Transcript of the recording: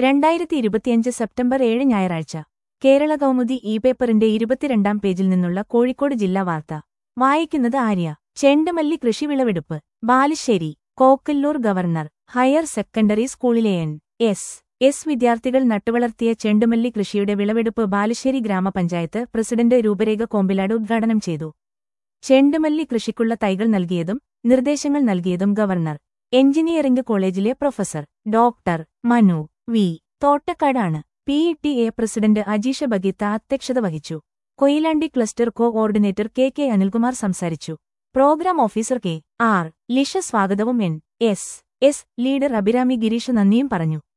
രണ്ടായിരത്തി ഇരുപത്തിയഞ്ച് സെപ്റ്റംബർ ഏഴ് ഞായറാഴ്ച കേരള കൗമുദി ഇ പേപ്പറിന്റെ ഇരുപത്തിരണ്ടാം പേജിൽ നിന്നുള്ള കോഴിക്കോട് ജില്ലാ വാർത്ത വായിക്കുന്നത് ആര്യ ചെണ്ടുമല്ലി കൃഷി വിളവെടുപ്പ് Balussery Kokkallur government higher secondary സ്കൂളിലെ എൻ എസ് എസ് വിദ്യാർത്ഥികൾ നട്ടുവളർത്തിയ ചെണ്ടുമല്ലി കൃഷിയുടെ വിളവെടുപ്പ് ബാലുശ്ശേരി ഗ്രാമപഞ്ചായത്ത് പ്രസിഡന്റ് രൂപരേഖ കോമ്പിലാട് ഉദ്ഘാടനം ചെയ്തു ചെണ്ടുമല്ലി കൃഷിക്കുള്ള തൈകൾ നൽകിയതും നിർദ്ദേശങ്ങൾ നൽകിയതും ഗവർണർ എഞ്ചിനീയറിംഗ് കോളേജിലെ പ്രൊഫസർ ഡോക്ടർ മനു വി തോട്ടക്കാടാണ് P T A president Ajeesha Bageetha അധ്യക്ഷത വഹിച്ചു Koyilandy cluster coordinator K K Anilkumar സംസാരിച്ചു programme officer K R Lisha സ്വാഗതവും N S S leader Abhirami Gireesh നന്ദിയും പറഞ്ഞു